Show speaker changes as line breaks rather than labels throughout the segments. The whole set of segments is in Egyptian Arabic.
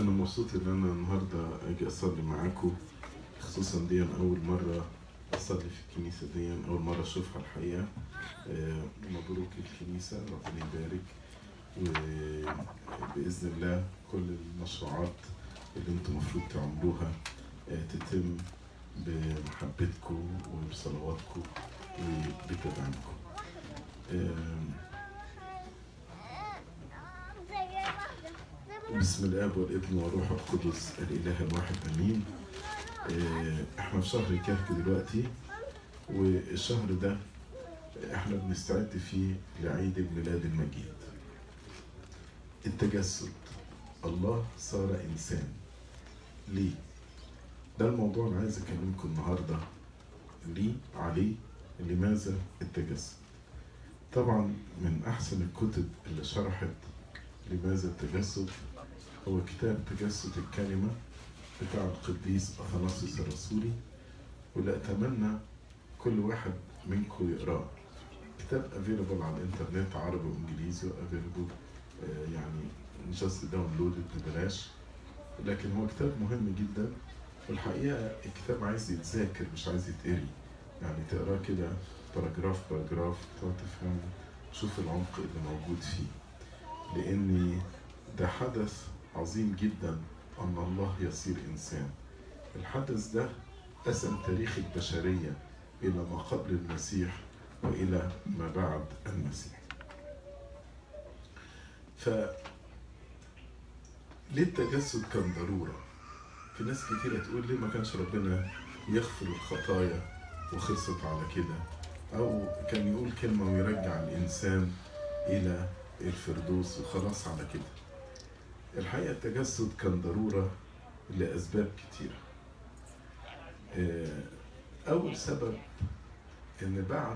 أنا مبسوط إن أنا النهاردة أجي أصلي معاكم خصوصا دي أول مرة أصلي في الكنيسة دي أول مرة أشوفها الحقيقة آه، مبروك الكنيسة ربنا يبارك وبإذن الله كل المشروعات اللي انتم المفروض تعملوها آه، تتم بمحبتكم وبصلواتكم وبتدعيمكم آه، بسم الاب والابن والروح القدس الاله الواحد امين آه، احنا في شهر كهك دلوقتي والشهر ده احنا بنستعد فيه لعيد الميلاد المجيد التجسد الله صار انسان ليه ده الموضوع اللي عايز اكلمكم النهارده ليه عليه لماذا التجسد طبعا من احسن الكتب اللي شرحت لماذا التجسد هو كتاب تجسد الكلمة بتاع القديس أثناسيوس الرسولي واللي أتمنى كل واحد منكم يقراه كتاب افيلبل على الانترنت عربي وانجليزي افيلبل يعني جاست داونلودد ببلاش لكن هو كتاب مهم جدا والحقيقة الكتاب عايز يتذاكر مش عايز يتقري يعني تقراه كده باراجراف باراجراف تقعد تفهم تشوف العمق اللي موجود فيه لأن ده حدث عظيم جدا أن الله يصير إنسان الحدث ده قسم تاريخ البشرية إلى ما قبل المسيح وإلى ما بعد المسيح ف ليه التجسد كان ضرورة؟ في ناس كتيرة تقول ليه ما كانش ربنا يغفر الخطايا وخلصت على كده أو كان يقول كلمة ويرجع الإنسان إلى الفردوس وخلاص على كده الحقيقة التجسد كان ضرورة لأسباب كتيرة أول سبب إن بعد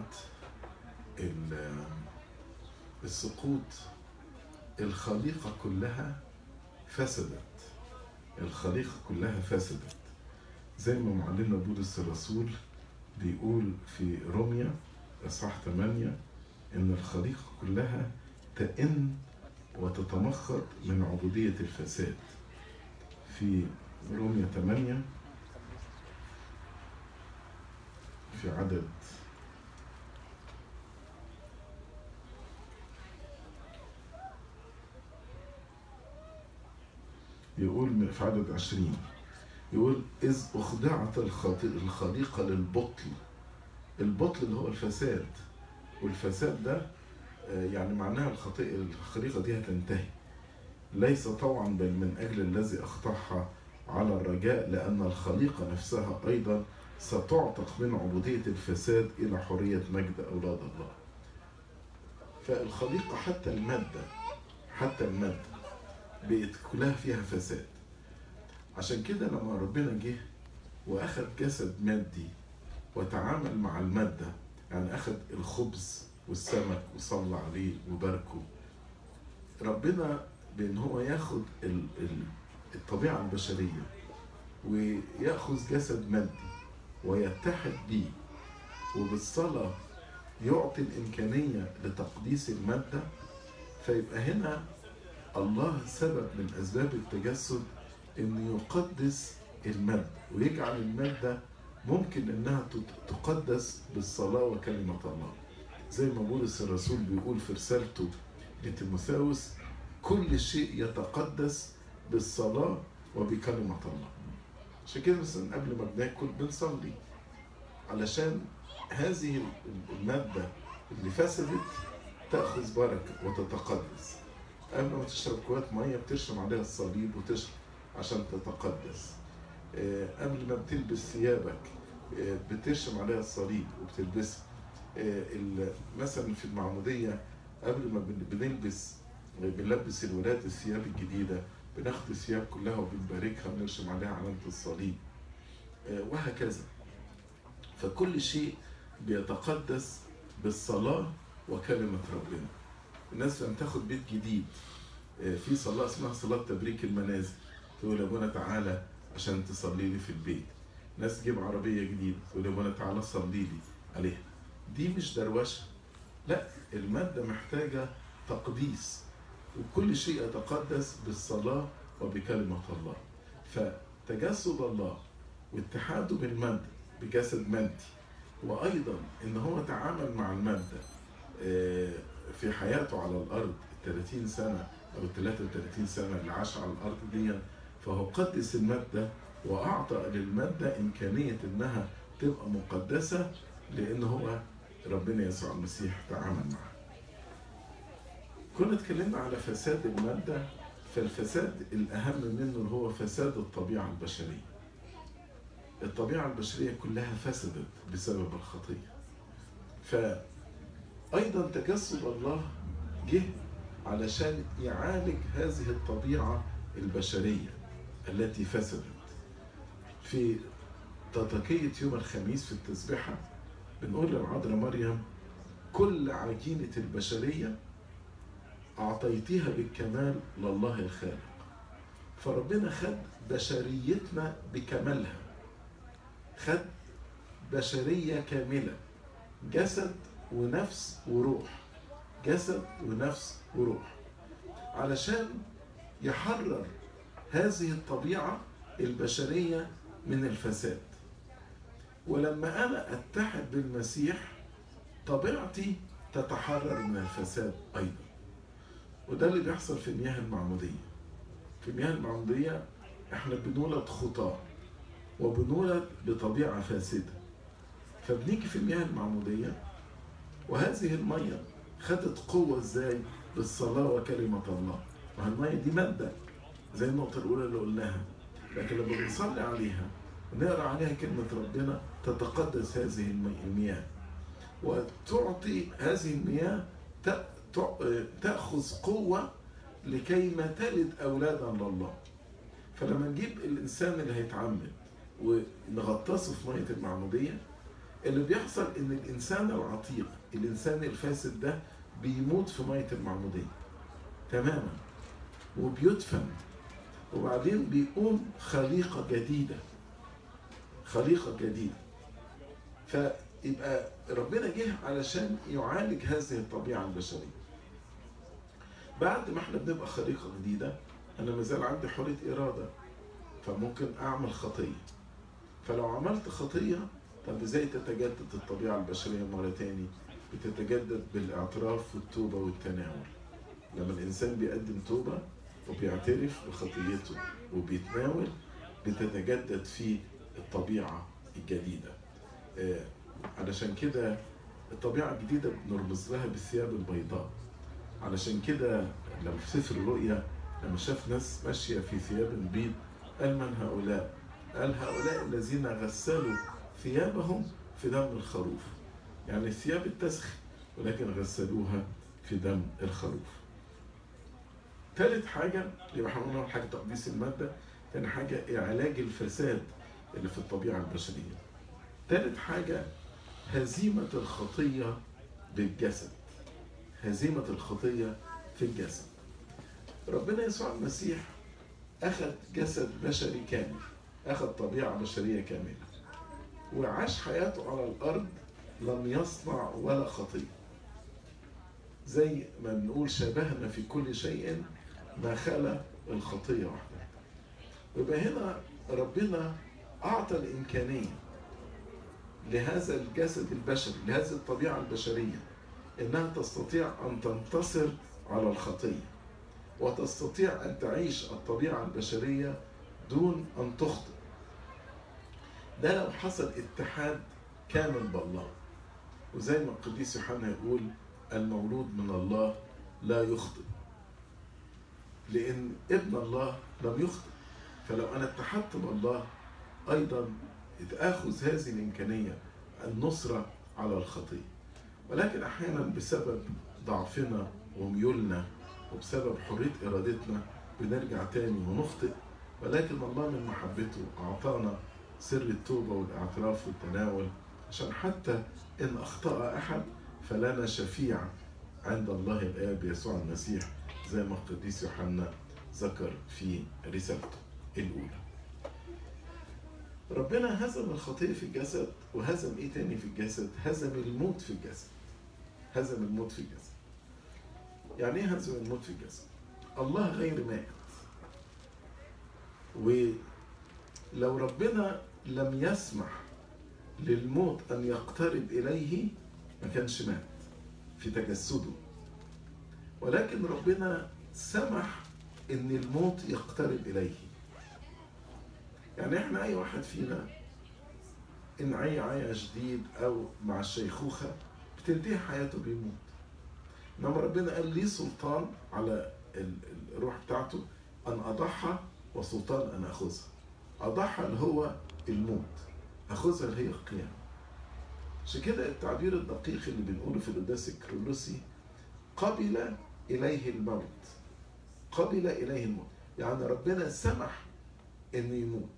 السقوط الخليقة كلها فسدت الخليقة كلها فسدت زي ما معلمنا بولس الرسول بيقول في روميا إصحاح 8 إن الخليقة كلها تئن وتتمخض من عبودية الفساد في رومية 8 في عدد يقول في عدد عشرين يقول إذ أخضعت الخليقة للبطل البطل اللي هو الفساد والفساد ده يعني معناها الخطيئة الخليقة دي هتنتهي ليس طوعا بل من أجل الذي أخطأها على الرجاء لأن الخليقة نفسها أيضا ستعتق من عبودية الفساد إلى حرية مجد أولاد الله فالخليقة حتى المادة حتى المادة بقت كلها فيها فساد عشان كده لما ربنا جه وأخذ جسد مادي وتعامل مع المادة يعني أخذ الخبز والسمك وصلى عليه وباركه ربنا بان هو ياخد الطبيعه البشريه وياخذ جسد مادي ويتحد بيه وبالصلاه يعطي الامكانيه لتقديس الماده فيبقى هنا الله سبب من اسباب التجسد انه يقدس الماده ويجعل الماده ممكن انها تقدس بالصلاه وكلمه الله زي ما بولس الرسول بيقول في رسالته لتيموثاوس كل شيء يتقدس بالصلاة وبكلمة الله عشان كده مثلا قبل ما بناكل بنصلي علشان هذه المادة اللي فسدت تأخذ بركة وتتقدس قبل ما تشرب كوباية مية بتشرب عليها الصليب وتشرب عشان تتقدس قبل ما بتلبس ثيابك بترشم عليها الصليب وبتلبسها مثلا في المعمودية قبل ما بنلبس بنلبس الولاد الثياب الجديدة بناخد الثياب كلها وبنباركها ونرسم عليها علامة الصليب وهكذا فكل شيء بيتقدس بالصلاة وكلمة ربنا الناس لما تاخد بيت جديد في صلاة اسمها صلاة تبريك المنازل تقول يا ابونا تعالى عشان تصلي لي في البيت ناس تجيب عربية جديدة تقول يا ابونا تعالى صلي لي عليها دي مش دروشة لا المادة محتاجة تقديس وكل شيء يتقدس بالصلاة وبكلمة الله فتجسد الله واتحاده بالمادة بجسد مادي وأيضا إن هو تعامل مع المادة آه، في حياته على الأرض 30 سنة أو 33 سنة اللي عاش على الأرض دي فهو قدس المادة وأعطى للمادة إمكانية إنها تبقى مقدسة لأن هو ربنا يسوع المسيح تعامل معها. كنا اتكلمنا على فساد المادة فالفساد الأهم منه هو فساد الطبيعة البشرية. الطبيعة البشرية كلها فسدت بسبب الخطية. فأيضا تجسد الله جه علشان يعالج هذه الطبيعة البشرية التي فسدت. في تطاكية يوم الخميس في التسبيحة بنقول للعذراء مريم كل عجينة البشرية أعطيتيها بالكمال لله الخالق فربنا خد بشريتنا بكمالها خد بشرية كاملة جسد ونفس وروح جسد ونفس وروح علشان يحرر هذه الطبيعة البشرية من الفساد ولما أنا أتحد بالمسيح طبيعتي تتحرر من الفساد أيضا وده اللي بيحصل في المياه المعمودية في المياه المعمودية احنا بنولد خطاة وبنولد بطبيعة فاسدة فبنيجي في المياه المعمودية وهذه المية خدت قوة ازاي بالصلاة وكلمة الله ما المية دي مادة زي النقطة الأولى اللي قلناها لكن لما بنصلي عليها ونقرا عليها كلمة ربنا تتقدس هذه المياه وتعطي هذه المياه تأخذ قوة لكي ما تلد أولادا لله فلما نجيب الإنسان اللي هيتعمد ونغطسه في مية المعمودية اللي بيحصل إن الإنسان العتيق الإنسان الفاسد ده بيموت في مية المعمودية تماما وبيدفن وبعدين بيقوم خليقة جديدة خليقة جديدة فيبقى ربنا جه علشان يعالج هذه الطبيعة البشرية بعد ما احنا بنبقى خليقة جديدة أنا مازال عندي حرية إرادة فممكن أعمل خطية فلو عملت خطية طب ازاي تتجدد الطبيعة البشرية مرة تاني؟ بتتجدد بالاعتراف والتوبة والتناول لما الإنسان بيقدم توبة وبيعترف بخطيته وبيتناول بتتجدد فيه الطبيعة الجديدة آه علشان كده الطبيعة الجديدة بنرمز لها بالثياب البيضاء علشان كده لما في سفر الرؤيا لما شاف ناس ماشية في ثياب بيض قال من هؤلاء؟ قال هؤلاء الذين غسلوا ثيابهم في دم الخروف يعني الثياب التسخ ولكن غسلوها في دم الخروف ثالث حاجة يبقى احنا قلنا حاجة تقديس المادة تاني حاجة علاج الفساد اللي في الطبيعة البشرية ثالث حاجة هزيمة الخطية بالجسد هزيمة الخطية في الجسد ربنا يسوع المسيح أخذ جسد بشري كامل أخذ طبيعة بشرية كاملة وعاش حياته على الأرض لم يصنع ولا خطية زي ما بنقول شبهنا في كل شيء ما خلا الخطية وحدها ويبقى هنا ربنا أعطى الإمكانية لهذا الجسد البشري لهذه الطبيعة البشرية إنها تستطيع أن تنتصر على الخطية وتستطيع أن تعيش الطبيعة البشرية دون أن تخطئ ده لو حصل اتحاد كامل بالله وزي ما القديس يوحنا يقول المولود من الله لا يخطئ لأن ابن الله لم يخطئ فلو أنا اتحدت بالله أيضا تأخذ هذه الإمكانية النصرة على الخطية ولكن أحيانا بسبب ضعفنا وميولنا وبسبب حرية إرادتنا بنرجع تاني ونخطئ ولكن الله من محبته أعطانا سر التوبة والاعتراف والتناول عشان حتى إن أخطأ أحد فلنا شفيع عند الله الآب يسوع المسيح زي ما القديس يوحنا ذكر في رسالته الأولى ربنا هزم الخطية في الجسد وهزم ايه تاني في الجسد؟ هزم الموت في الجسد. هزم الموت في الجسد. يعني ايه هزم الموت في الجسد؟ الله غير مائت. ولو ربنا لم يسمح للموت أن يقترب إليه ما كانش مات في تجسده ولكن ربنا سمح ان الموت يقترب اليه يعني احنا اي واحد فينا ان عي عيا شديد او مع الشيخوخه بتنتهي حياته بيموت انما ربنا قال لي سلطان على الروح بتاعته ان اضحى وسلطان ان اخذها اضحى اللي هو الموت اخذها اللي هي القيامه عشان كده التعبير الدقيق اللي بنقوله في القداس الكرولوسي قبل اليه الموت قبل اليه الموت يعني ربنا سمح انه يموت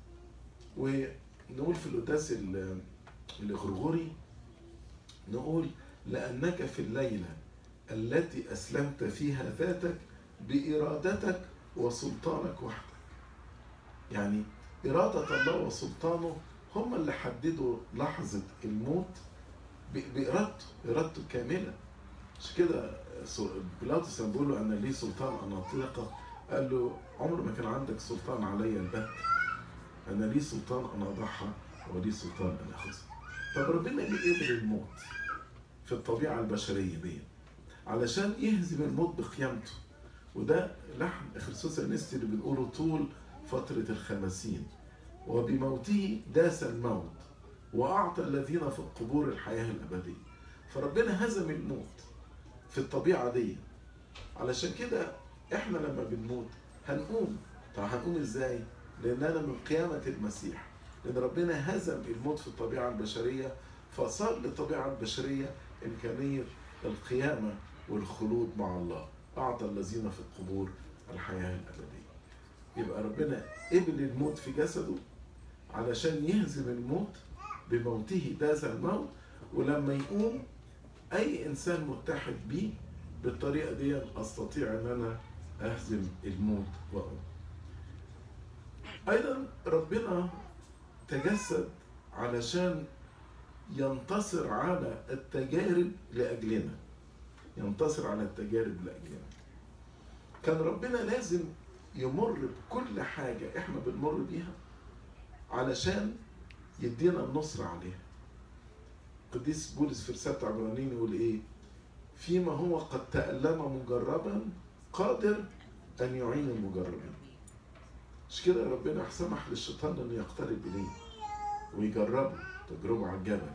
ونقول في القداس الغرغوري نقول لانك في الليله التي اسلمت فيها ذاتك بارادتك وسلطانك وحدك يعني اراده الله وسلطانه هم اللي حددوا لحظه الموت بارادته ارادته كامله مش كده بيلاطس لما بيقول له انا لي سلطان ان اطلقك قال له عمر ما كان عندك سلطان علي البت انا لي سلطان ان اضحى ولي سلطان ان اخذها طب ربنا ليه قبل الموت في الطبيعه البشريه دي علشان يهزم الموت بقيامته وده لحن خريستوس النستي اللي بنقوله طول فترة الخمسين وبموته داس الموت وأعطى الذين في القبور الحياة الأبدية فربنا هزم الموت في الطبيعة دي علشان كده احنا لما بنموت هنقوم طب هنقوم ازاي لاننا من قيامة المسيح لان ربنا هزم الموت في الطبيعة البشرية فصار للطبيعة البشرية امكانية القيامة والخلود مع الله اعطى الذين في القبور الحياة الابدية يبقى ربنا قبل الموت في جسده علشان يهزم الموت بموته داس الموت ولما يقوم اي انسان متحد بيه بالطريقه دي استطيع ان انا اهزم الموت واقوم ايضا ربنا تجسد علشان ينتصر على التجارب لاجلنا ينتصر على التجارب لاجلنا كان ربنا لازم يمر بكل حاجه احنا بنمر بيها علشان يدينا النصر عليها القديس بولس في رسالة عبرانيين يقول ايه؟ فيما هو قد تألم مجربا قادر أن يعين المجربين. مش كده ربنا سمح للشيطان إنه يقترب إليه ويجربه تجربة على الجبل.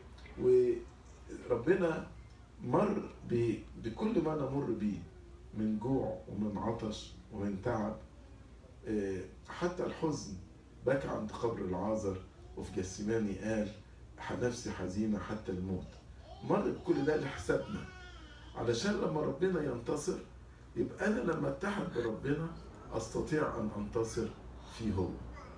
وربنا مر بكل ما نمر بيه من جوع ومن عطش ومن تعب حتى الحزن بكى عند قبر العازر وفي جسماني قال نفسي حزينة حتى الموت مر بكل ده لحسابنا علشان لما ربنا ينتصر يبقى أنا لما اتحد بربنا أستطيع أن أنتصر فيه هو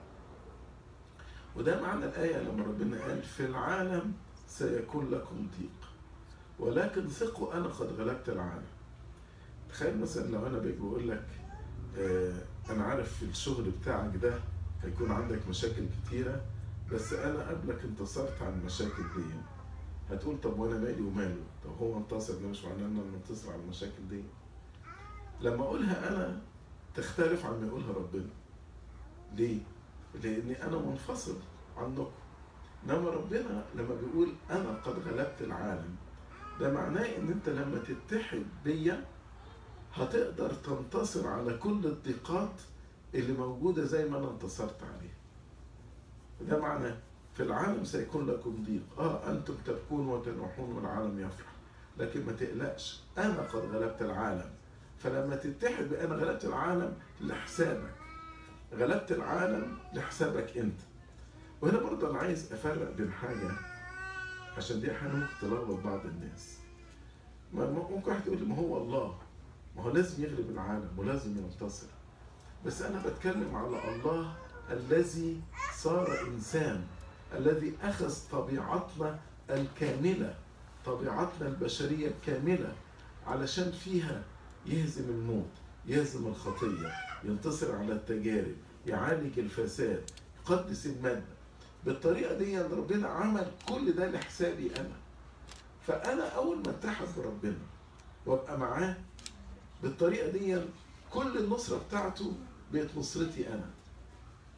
وده معنى الآية لما ربنا قال في العالم سيكون لكم ضيق ولكن ثقوا أنا قد غلبت العالم تخيل مثلا لو أنا باجي بقول لك آه أنا عارف في الشغل بتاعك ده هيكون عندك مشاكل كتيرة بس انا قبلك انتصرت على المشاكل دي هتقول طب وانا مالي وماله طب هو انتصر ده مش معناه ان انا منتصر على المشاكل دي لما اقولها انا تختلف عن ما يقولها ربنا ليه لاني انا منفصل عنكم انما ربنا لما بيقول انا قد غلبت العالم ده معناه ان انت لما تتحد بيا هتقدر تنتصر على كل الضيقات اللي موجوده زي ما انا انتصرت عليها ده معنى في العالم سيكون لكم ضيق اه انتم تبكون وتنوحون والعالم يفرح لكن ما تقلقش انا قد غلبت العالم فلما تتحد بانا غلبت العالم لحسابك غلبت العالم لحسابك انت وهنا برضه انا عايز افرق بين حاجه عشان دي حاجه ممكن تلخبط بعض الناس ممكن واحد يقول لي ما هو الله ما هو لازم يغلب العالم ولازم ينتصر بس انا بتكلم على الله الذي صار انسان الذي اخذ طبيعتنا الكامله طبيعتنا البشريه الكامله علشان فيها يهزم الموت يهزم الخطيه ينتصر على التجارب يعالج الفساد يقدس الماده بالطريقه دي ربنا عمل كل ده لحسابي انا فانا اول ما اتحد بربنا وابقى معاه بالطريقه دي كل النصره بتاعته بقت نصرتي انا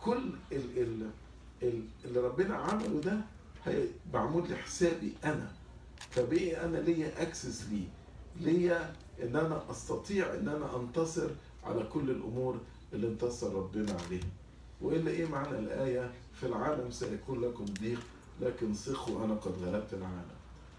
كل ال ال ال اللي ربنا عمله ده هي- معمول لحسابي انا فبقي انا ليا اكسس ليه ليا ان انا استطيع ان انا انتصر على كل الامور اللي انتصر ربنا عليها والا ايه معنى الايه في العالم سيكون لكم ضيق لكن ثقوا انا قد غلبت العالم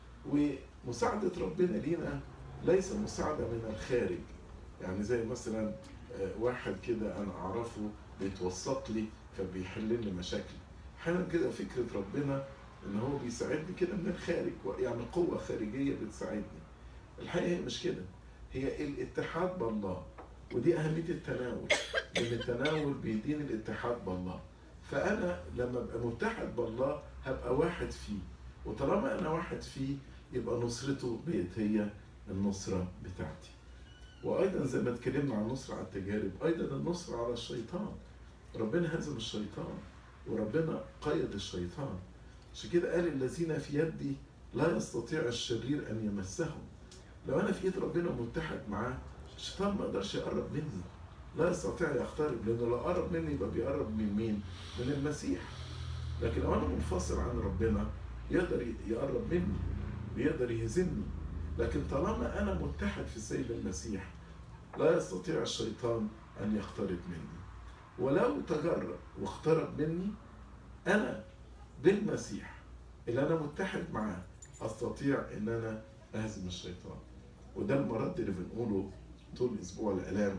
ومساعده ربنا لينا ليس مساعده من الخارج يعني زي مثلا آه، واحد كده انا اعرفه بيتوسط لي فبيحل لي مشاكلي احيانا كده فكره ربنا ان هو بيساعدني كده من الخارج يعني قوه خارجيه بتساعدني الحقيقه هي مش كده هي الاتحاد بالله ودي اهميه التناول ان التناول بيديني الاتحاد بالله فانا لما ابقى متحد بالله هبقى واحد فيه وطالما انا واحد فيه يبقى نصرته بقت هي النصره بتاعتي وايضا زي ما اتكلمنا عن النصر على التجارب ايضا النصر على الشيطان ربنا هزم الشيطان وربنا قيد الشيطان عشان كده قال الذين في يدي لا يستطيع الشرير ان يمسهم لو انا في ايد ربنا متحد معاه الشيطان ما يقدرش يقرب مني لا يستطيع يقترب لانه لو قرب مني يبقى بيقرب من مين؟ من المسيح لكن لو انا منفصل عن ربنا يقدر يقرب مني بيقدر يهزمني لكن طالما انا متحد في السيد المسيح لا يستطيع الشيطان ان يقترب مني ولو تجرب واقترب مني انا بالمسيح اللي انا متحد معاه استطيع ان انا اهزم الشيطان وده المرد اللي بنقوله طول اسبوع الالام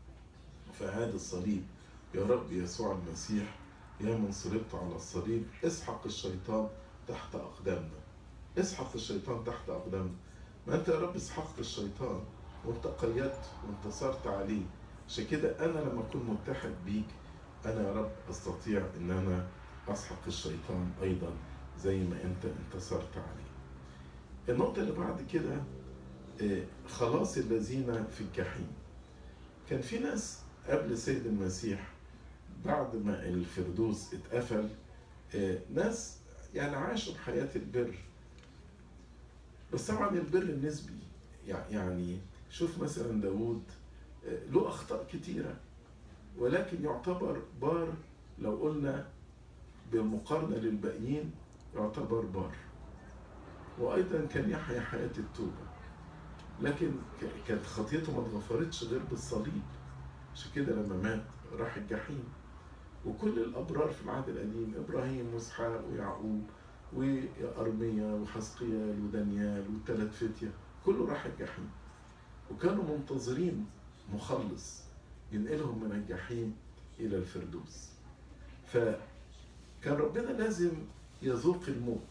في هذا الصليب يا رب يسوع المسيح يا من صلبت على الصليب اسحق الشيطان تحت اقدامنا اسحق الشيطان تحت اقدامنا ما انت يا رب اسحقت الشيطان وانت قيدت وانتصرت عليه عشان كده انا لما اكون متحد بيك انا يا رب استطيع ان انا اسحق الشيطان ايضا زي ما انت انتصرت عليه النقطة اللي بعد كده آه، خلاص الذين في الجحيم كان في ناس قبل سيد المسيح بعد ما الفردوس اتقفل آه، ناس يعني عاشوا حياة البر بس طبعا البر النسبي يع- يعني شوف مثلا داوود آه، له أخطاء كتيرة ولكن يعتبر بار لو قلنا بالمقارنة للباقيين يعتبر بار وأيضا كان يحيا حياة التوبة لكن ك- كانت خطيته ما اتغفرتش غير بالصليب عشان كده لما مات راح الجحيم وكل الأبرار في العهد القديم إبراهيم وإسحاق ويعقوب وأرميا وحسقيال ودانيال والثلاث فتية كله راح الجحيم وكانوا منتظرين مخلص ينقلهم من الجحيم إلى الفردوس فكان ربنا لازم يذوق الموت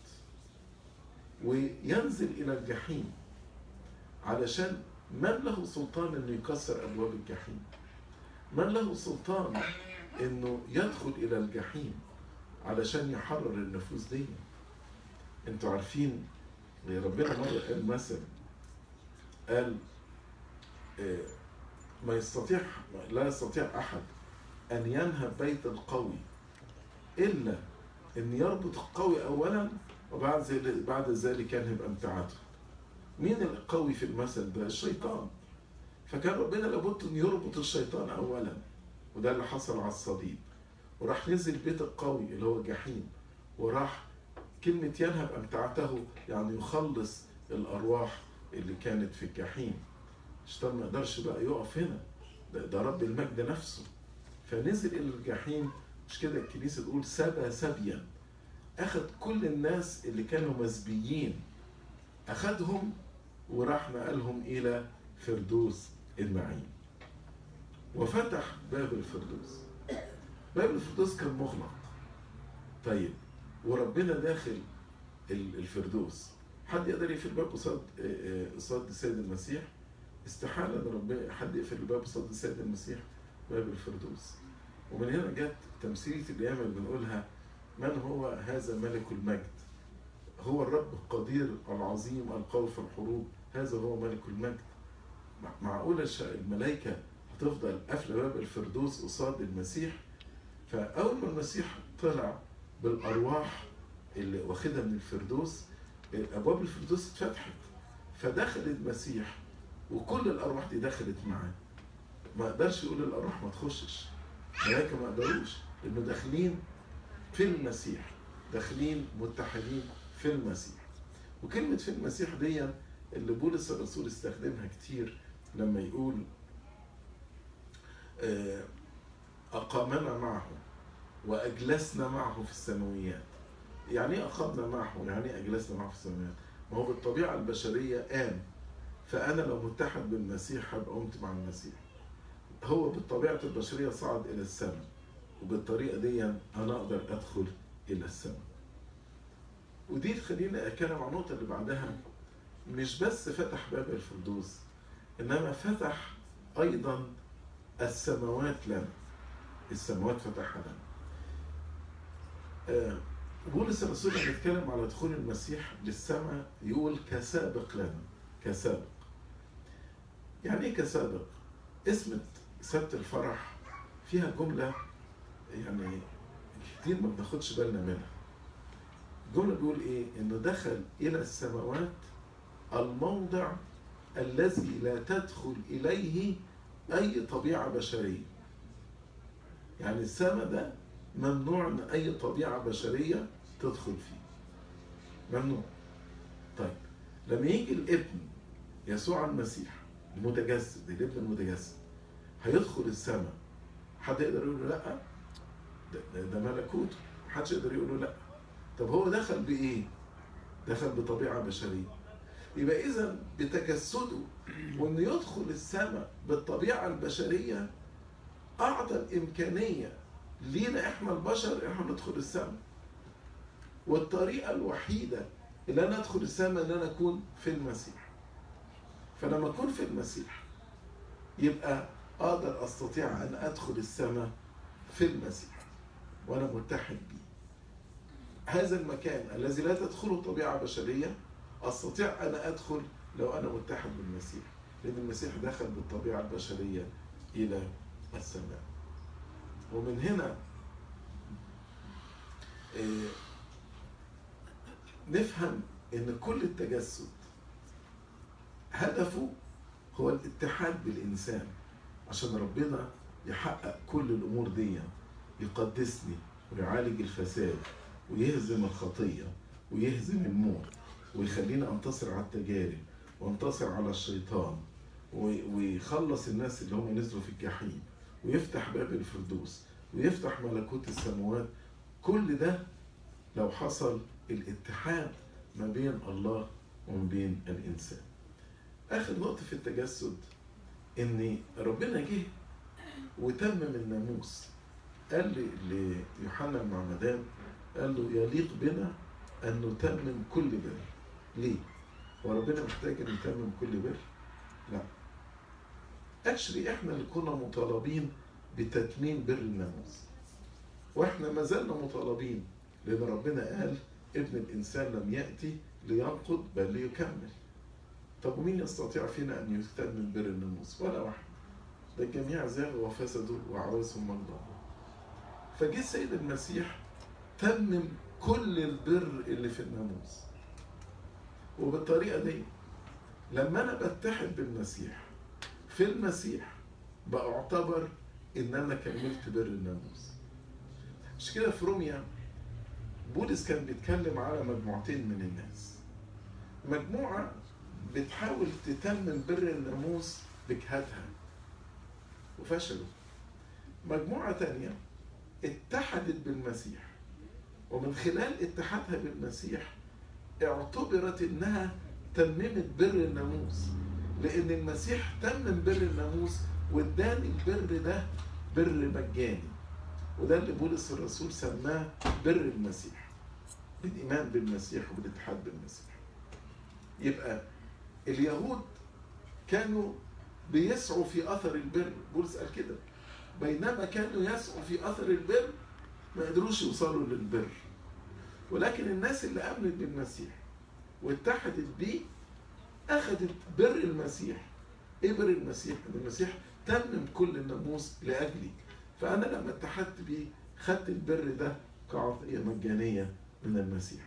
وينزل إلى الجحيم علشان من له سلطان انه يكسر ابواب الجحيم من له سلطان انه يدخل الى الجحيم علشان يحرر النفوس دي انتوا عارفين ربنا مرة قال مثل قال آه، ما يستطيع لا يستطيع احد ان ينهب بيت القوي الا ان يربط القوي اولا وبعد ذلك بعد ذلك ينهب امتعته مين القوي في المثل ده؟ الشيطان. فكان ربنا لابد ان يربط الشيطان اولا وده اللي حصل على الصليب. وراح نزل بيت القوي اللي هو الجحيم وراح كلمة ينهب أمتعته يعني يخلص الأرواح اللي كانت في الجحيم. الشيطان ما يقدرش بقى يقف هنا ده, ده رب المجد نفسه. فنزل إلى الجحيم مش كده الكنيسة تقول سبى سبيا أخذ كل الناس اللي كانوا مسبيين أخذهم وراح نقلهم إلى فردوس النعيم وفتح باب الفردوس باب الفردوس كان مغلق طيب وربنا داخل ال- الفردوس حد يقدر يقفل الباب قصاد آه، آه، قصاد السيد المسيح استحالة ان ربنا حد يقفل الباب قصاد السيد المسيح باب الفردوس ومن هنا جت تمثيلية الأيام اللي بنقولها من هو هذا ملك المجد هو الرب القدير العظيم القوي في الحروب هذا هو ملك المجد مع- معقولة الش- الملائكة هتفضل قافلة باب الفردوس قصاد المسيح فأول ما المسيح طلع بالأرواح اللي واخدها من الفردوس أبواب الفردوس اتفتحت فدخل المسيح وكل الأرواح دي دخلت معاه ما قدرش يقول الأرواح ما تخشش الملائكة ما قدروش انه داخلين في المسيح داخلين متحدين في المسيح وكلمة في المسيح دي اللي بولس الرسول استخدمها كتير لما يقول آه، أقامنا معه وأجلسنا معه في السماويات يعني ايه أقامنا معه يعني ايه أجلسنا معه في السماويات ما هو بالطبيعة البشرية قام فأنا لو متحد بالمسيح هبقى قمت مع المسيح هو بالطبيعة البشرية صعد إلى السماء وبالطريقة دي أنا أقدر أدخل إلى السماء ودي تخليني أتكلم عن النقطة اللي بعدها مش بس فتح باب الفردوس إنما فتح أيضا السماوات لنا السماوات فتحها لنا آه، بولس الرسول لما بيتكلم على دخول المسيح للسماء يقول كسابق لنا كسابق يعني ايه كسابق؟ اسم سبت الفرح فيها جملة يعني كتير ما بناخدش بالنا منها الجملة بيقول ايه؟ انه دخل الى السماوات الموضع الذي لا تدخل اليه اي طبيعة بشرية يعني السماء ده ممنوع ان اي طبيعة بشرية تدخل فيه ممنوع طيب لما يجي الابن يسوع المسيح المتجسد الابن المتجسد هيدخل السماء حد يقدر يقول له لا ده, ده ملكوته محدش يقدر يقول له لا طب هو دخل بايه دخل بطبيعه بشريه يبقى اذا بتجسده وانه يدخل السماء بالطبيعه البشريه اعطى الامكانيه لينا احنا البشر احنا ندخل السماء والطريقه الوحيده اللي انا ادخل السماء ان انا اكون في المسيح فلما اكون في المسيح يبقى اقدر استطيع ان ادخل السماء في المسيح وانا متحد بيه هذا المكان الذي لا تدخله طبيعه بشريه استطيع ان ادخل لو انا متحد بالمسيح لان المسيح دخل بالطبيعه البشريه الى السماء ومن هنا آه، نفهم ان كل التجسد هدفه هو الاتحاد بالانسان عشان ربنا يحقق كل الامور دي يقدسني ويعالج الفساد ويهزم الخطيه ويهزم الموت ويخليني انتصر على التجارب وانتصر على الشيطان ويخلص الناس اللي هم نزلوا في الجحيم ويفتح باب الفردوس ويفتح ملكوت السماوات كل ده لو حصل الاتحاد ما بين الله وما بين الانسان اخر نقطه في التجسد ان ربنا جه وتمم الناموس قال ليوحنا المعمدان قال له يليق بنا ان نتمم كل بر ليه هو ربنا محتاج ان يتمم كل بر لا اكشلي احنا اللي كنا مطالبين بتتميم بر الناموس واحنا ما زلنا مطالبين لان ربنا قال ابن الانسان لم ياتي لينقض بل ليكمل طب ومين يستطيع فينا ان يتمم بر الناموس ولا واحد ده الجميع زاغوا وفسدوا وعوزهم الله فجه السيد المسيح تمم كل البر اللي في الناموس وبالطريقه دي لما انا بتحد بالمسيح في المسيح بعتبر ان انا كملت بر الناموس مش كده في روميا بولس كان بيتكلم على مجموعتين من الناس مجموعة بتحاول تتمم بر الناموس بجهادها وفشلوا مجموعة تانية اتحدت بالمسيح ومن خلال اتحادها بالمسيح اعتبرت انها تممت بر الناموس لان المسيح تمم بر الناموس واداني البر ده بر مجاني وده اللي بولس الرسول سماه بر المسيح الايمان بالمسيح والاتحاد بالمسيح يبقى اليهود كانوا بيسعوا في اثر البر بولس قال كده بينما كانوا يسعوا في اثر البر ما قدروش يوصلوا للبر ولكن الناس اللي امنت بالمسيح واتحدت بيه اخذت بر المسيح ايه بر المسيح ان المسيح تمم كل الناموس لاجلي فانا لما اتحدت بيه خدت البر ده كعطيه مجانيه من المسيح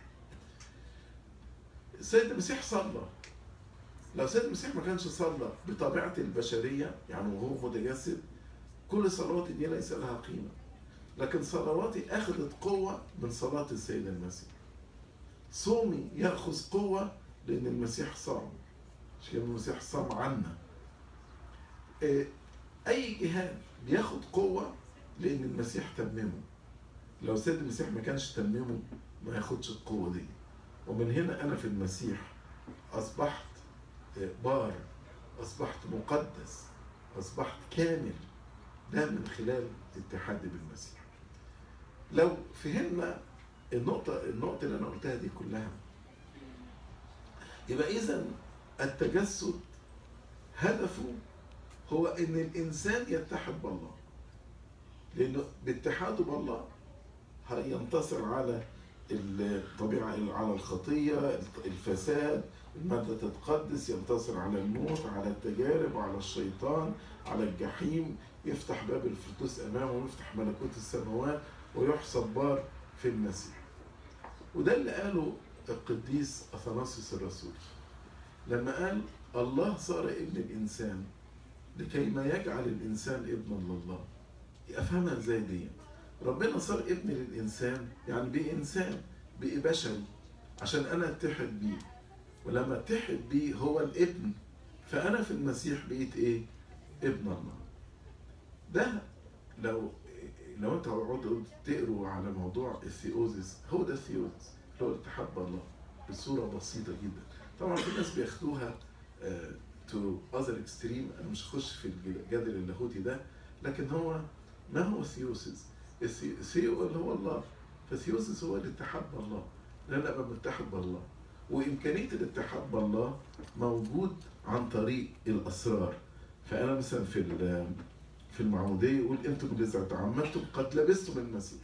السيد المسيح صلى لو السيد المسيح ما كانش صلى بطبيعته البشريه يعني وهو متجسد كل صلوات دي ليس لها قيمه لكن صلواتي أخذت قوة من صلاة السيد المسيح صومي يأخذ قوة لأن المسيح صام مش كده المسيح صام عنا إيه، أي جهاد بياخد قوة لأن المسيح تممه لو سيد المسيح ما كانش تممه ما ياخدش القوة دي ومن هنا أنا في المسيح أصبحت بار أصبحت مقدس أصبحت كامل ده من خلال اتحادي بالمسيح لو فهمنا النقطة النقطة اللي أنا قلتها دي كلها يبقى إذا التجسد هدفه هو إن الإنسان يتحد بالله لأنه باتحاده بالله هينتصر على الطبيعة على الخطية الفساد المادة تتقدس ينتصر على الموت على التجارب على الشيطان على الجحيم يفتح باب الفردوس أمامه ويفتح ملكوت السماوات ويحسب بار في المسيح وده اللي قاله القديس أثناسيوس الرسول لما قال الله صار ابن الإنسان لكي ما يجعل الإنسان ابنا لله أفهمها ازاي دي ربنا صار ابن للإنسان يعني بقي إنسان بقي بشري عشان أنا أتحد بيه ولما اتحد بيه هو الابن فأنا في المسيح بقيت إيه؟ ابن الله ده لو لو انت هتقعدوا تقروا على موضوع الثيوزيس هو ده الثيوزيس اللي هو الاتحاد بالله بصوره بسيطه جدا طبعا في ناس بياخدوها تو اذر اكستريم انا مش هخش في الجدل اللاهوتي ده لكن هو ما هو الثيوسيس؟ الثيو اللي هو الله فالثيوسيس هو الاتحاد بالله ان انا ابقى متحد بالله وامكانيه الاتحاد بالله موجود عن طريق الاسرار فانا مثلا في في المعموديه يقول انتم اذا تعمدتم قد لبستم المسيح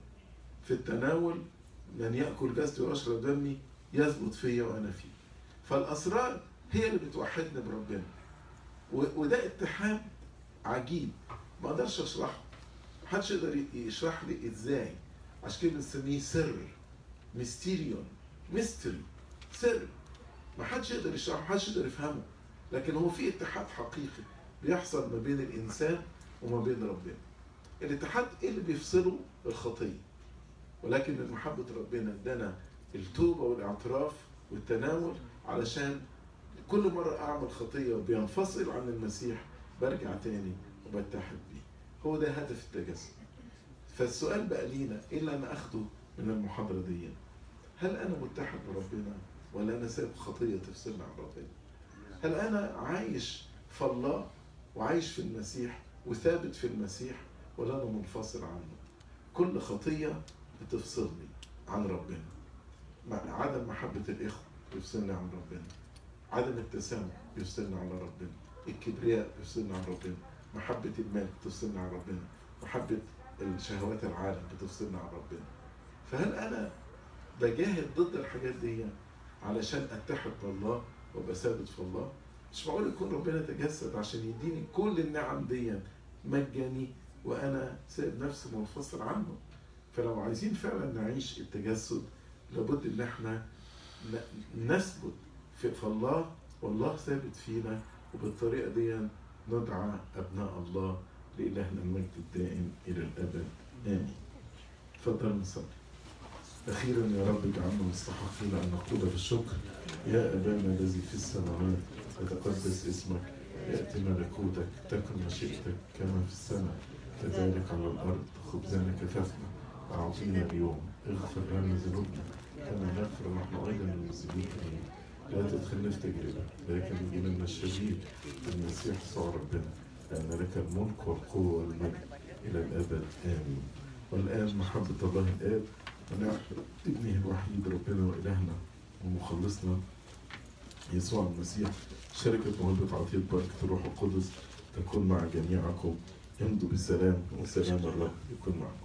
في التناول من ياكل جسدي ويشرب دمي يثبت فيا وانا فيه فالاسرار هي اللي بتوحدنا بربنا وده اتحاد عجيب ما اقدرش اشرحه محدش يقدر يشرح لي ازاي عشان كده بنسميه سر ميستيريون ميستري سر ما حدش يقدر يشرحه ما حدش يقدر يفهمه لكن هو في اتحاد حقيقي بيحصل ما بين الانسان وما بين ربنا الاتحاد ايه اللي بيفصله الخطيه ولكن من محبه ربنا ادانا التوبه والاعتراف والتناول علشان كل مره اعمل خطيه وبينفصل عن المسيح برجع تاني وبتحد بيه هو ده هدف التجسد فالسؤال بقى لينا ايه اللي انا اخده من المحاضره دي هل انا متحد بربنا ولا انا سايب خطيه تفصلني عن ربنا هل انا عايش في الله وعايش في المسيح وثابت في المسيح ولا انا منفصل عنه كل خطيه بتفصلني عن ربنا عدم محبه الاخوه يفصلني عن ربنا عدم التسامح يفصلني عن ربنا الكبرياء يفصلني عن ربنا محبة المال بتفصلنا عن ربنا محبة الشهوات العالم بتفصلنا عن ربنا فهل أنا بجاهد ضد الحاجات دي علشان أتحد بالله وأبقى ثابت في الله مش معقول يكون ربنا تجسد عشان يديني كل النعم دي مجاني وأنا سايب نفسي منفصل عنه فلو عايزين فعلا نعيش التجسد لابد ان احنا نثبت في الله والله ثابت فينا وبالطريقه دي ندعى أبناء الله لإلهنا المجد الدائم إلى الأبد آمين تفضل نصلي أخيرا يا رب اجعلنا مستحقين أن نقول بالشكر يا أبانا الذي في السماوات يتقدس اسمك يأتي ملكوتك تكن مشيئتك كما في السماء كذلك على الأرض خبزنا كفافنا أعطينا اليوم اغفر لنا ذنوبنا كما نغفر نحن أيضا للمسلمين لا تدخلنا في تجربة لكن يجي لنا الشديد المسيح صار ربنا لأن لك الملك والقوة والمجد إلى الأبد آمين والآن محبة الله الآب ونعم ابنه الوحيد ربنا وإلهنا ومخلصنا يسوع المسيح شركة موهبة عطية بركة الروح القدس تكون مع جميعكم امضوا بالسلام وسلام الرب يكون معكم